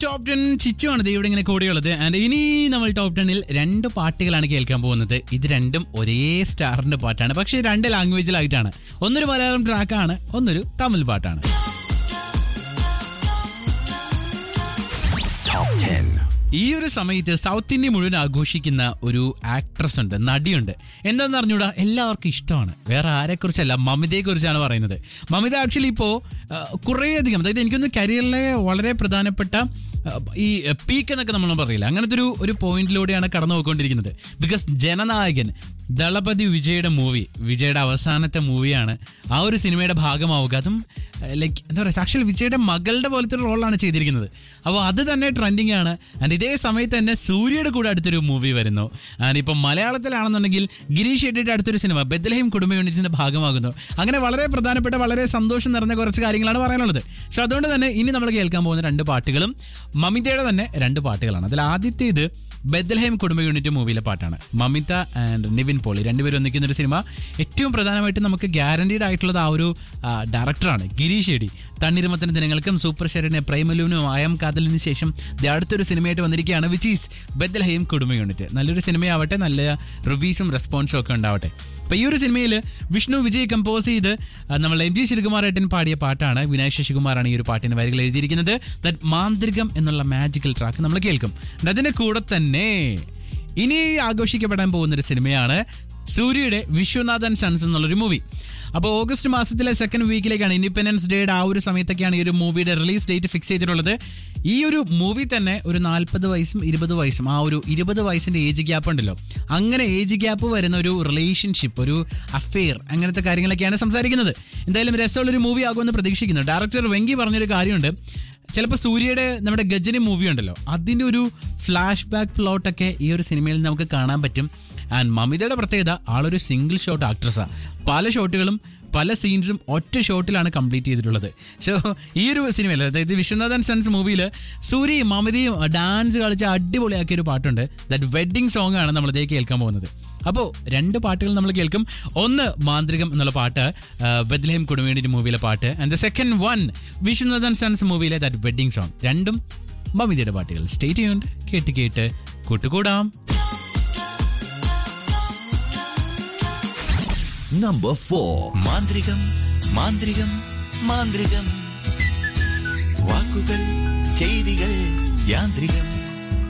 Top ten ചിച്ചുവാണ് ദേ ഇവിടെ ഇങ്ങനെ കൂടിയുള്ളത് and ഇനി നമ്മൾ ടോപ്പ് ടെന്നിൽ രണ്ട് പാട്ടുകളാണ് കേൾക്കാൻ പോകുന്നത് ഇത് രണ്ടും ഒരേ സ്റ്റാറിന്റെ പാട്ടാണ് പക്ഷേ രണ്ട് ലാംഗ്വേജിലായിട്ടാണ് ഒന്നൊരു മലയാളം ട്രാക്കാണ് ഒന്നൊരു തമിഴ് പാട്ടാണ് ഈ ഒരു സമയത്ത് സൗത്ത് ഇന്ത്യ മുഴുവൻ ആഘോഷിക്കുന്ന ഒരു ആക്ട്രസ് ഉണ്ട് നടിയുണ്ട് എന്താണെന്ന് അറിഞ്ഞൂടാ എല്ലാവർക്കും ഇഷ്ടമാണ് വേറെ ആരെക്കുറിച്ചല്ല മമിതയെ കുറിച്ചാണ് പറയുന്നത് മമിത ആക്ച്വലി ഇപ്പോൾ കുറേയധികം അതായത് എനിക്കൊന്ന് കരിയറിലെ വളരെ പ്രധാനപ്പെട്ട ആ, ഈ പീക്ക് എന്നൊക്കെ നമ്മൾ പറയില്ല അങ്ങനത്തെ ഒരു ഒരു പോയിന്റിലൂടെയാണ് കടന്നു പോയിക്കൊണ്ടിരിക്കുന്നത് ബിക്കോസ് ജനനായകൻ ദളപതി വിജയുടെ മൂവി വിജയുടെ അവസാനത്തെ മൂവിയാണ് ആ ഒരു സിനിമയുടെ ഭാഗമാവുക അതും ലൈക്ക് എന്താ പറയുക സാക്ഷാൽ വിജയുടെ മകളുടെ പോലത്തെ ഒരു റോളാണ് ചെയ്തിരിക്കുന്നത് അപ്പോൾ അത് തന്നെ ട്രെൻഡിങ് ആണ് ആൻഡ് ഇതേ സമയത്ത് തന്നെ സൂര്യയുടെ കൂടെ അടുത്തൊരു മൂവി വരുന്നു ആൻഡ് ഇപ്പം മലയാളത്തിലാണെന്നുണ്ടെങ്കിൽ ഗിരീഷ് ഷെട്ടിയുടെ അടുത്തൊരു സിനിമ ബെദ്ലഹീം കുടുംബ യൂണിറ്റിന്റെ ഭാഗമാകുന്നു അങ്ങനെ വളരെ പ്രധാനപ്പെട്ട വളരെ സന്തോഷം നിറഞ്ഞ കുറച്ച് കാര്യങ്ങളാണ് പറയാനുള്ളത് സോ അതുകൊണ്ട് തന്നെ ഇനി നമ്മൾ കേൾക്കാൻ പോകുന്ന രണ്ട് പാട്ടുകളും മമിതയുടെ തന്നെ രണ്ട് പാട്ടുകളാണ് അതിൽ ആദ്യത്തേത് ബെദ്ലഹേം കുടുംബ യൂണിറ്റ് മൂവിയിലെ പാട്ടാണ് മമിത ആൻഡ് നിവിൻ പോളി രണ്ടുപേരും ഒന്നിക്കുന്ന ഒരു സിനിമ ഏറ്റവും പ്രധാനമായിട്ട് നമുക്ക് ഗ്യാരണ്ടീഡ് ആയിട്ടുള്ളത് ആ ഒരു ആ, ഡയറക്ടറാണ് ഗിരീഷ് ഷെഡി തണ്ണിരുമത്തിന് ദിനങ്ങൾക്കും സൂപ്പർ ഷെറിനെ പ്രേമലുവിനും ആയം കാതലിന് ശേഷം ദേ അടുത്തൊരു സിനിമയായിട്ട് വന്നിരിക്കുകയാണ് which is Bethlehem Kudumba unit നല്ലൊരു സിനിമയാവട്ടെ നല്ല റിവ്യൂസും റെസ്പോൺസും ഒക്കെ ഉണ്ടാവട്ടെ അപ്പൊ ഈ ഒരു സിനിമയിൽ വിഷ്ണു വിജയ് കമ്പോസ് ചെയ്ത് ആ, നമ്മൾ എം ജി ശിവകുമാറേട്ടൻ പാടിയ പാട്ടാണ് വിനായക് ശശികുമാറാണ് ഈ ഒരു പാട്ടിന് വരികൾ എഴുതിയിരിക്കുന്നത് ദറ്റ് മാന്ത്രികം എന്നുള്ള മാജിക്കൽ ട്രാക്ക് നമ്മൾ കേൾക്കും And അതിന്റെ കൂടെ തന്നെ ഇനി ആഘോഷിക്കപ്പെടാൻ പോകുന്ന ഒരു സിനിമയാണ് സൂര്യയുടെ വിശ്വനാഥൻ സൺസ് എന്നുള്ളൊരു മൂവി അപ്പോൾ ഓഗസ്റ്റ് മാസത്തിലെ സെക്കൻഡ് വീക്കിലേക്കാണ് ഇൻഡിപെൻഡൻസ് ഡേയുടെ ആ ഒരു സമയത്തൊക്കെയാണ് ഈ ഒരു മൂവിയുടെ റിലീസ് ഡേറ്റ് ഫിക്സ് ചെയ്തിട്ടുള്ളത് ഈ ഒരു മൂവി തന്നെ ഒരു നാൽപ്പത് വയസ്സും ഇരുപത് വയസ്സും ആ ഒരു ഇരുപത് വയസ്സിന്റെ ഏജ് ഗ്യാപ്പ് ഉണ്ടല്ലോ അങ്ങനെ ഏജ് ഗ്യാപ്പ് വരുന്ന ഒരു റിലേഷൻഷിപ്പ് ഒരു അഫെയർ അങ്ങനത്തെ കാര്യങ്ങളൊക്കെയാണ് സംസാരിക്കുന്നത് എന്തായാലും രസമുള്ളൊരു മൂവി ആകുമെന്ന് പ്രതീക്ഷിക്കുന്നു ഡയറക്ടർ വെങ്കി പറഞ്ഞൊരു കാര്യമുണ്ട് ചിലപ്പോൾ സൂര്യയുടെ നമ്മുടെ ഗജനി മൂവി ഉണ്ടല്ലോ അതിൻ്റെ ഒരു ഫ്ലാഷ് ബാക്ക് പ്ലോട്ടൊക്കെ ഈ ഒരു സിനിമയിൽ നമുക്ക് കാണാൻ പറ്റും ആൻഡ് മമിതയുടെ പ്രത്യേകത ആളൊരു സിംഗിൾ ഷോട്ട് ആക്ട്രസ്സാണ് പല ഷോട്ടുകളും പല സീൻസും ഒറ്റ ഷോട്ടിലാണ് കംപ്ലീറ്റ് ചെയ്തിട്ടുള്ളത് സോ ഈ ഒരു സിനിമയിൽ അതായത് വിശ്വനാഥൻ സൺസ് മൂവിയിൽ സൂര്യയും മമിതയും ഡാൻസ് കളിച്ച് അടിപൊളിയാക്കിയ ഒരു പാട്ടുണ്ട് ദാറ്റ് വെഡ്ഡിങ് സോങ് ആണ് നമ്മൾ ഇതേ കേൾക്കാൻ പോകുന്നത് അപ്പോൾ രണ്ട് പാട്ടുകൾ നമ്മൾ കേൾക്കും ഒന്ന് മാന്ത്രികം എന്നുള്ള പാട്ട് ബദ്ലഹം കുടുംബ മൂവിയിലെ പാട്ട് and the second one Viswanathan sons മൂവിയിലെ ദാറ്റ് വെഡ്ഡിങ് സോങ് രണ്ടും മമിതയുടെ പാട്ടുകൾ സ്റ്റേറ്റ് ചെയ്യുന്നുണ്ട് കേട്ട് കേട്ട് കൂട്ടുകൂടാം Number 4. മാന്ത്രികം മാന്ത്രികം മാന്ത്രികം വാക്കുകൾ ചെയ്തികൾ യാന്ത്രികം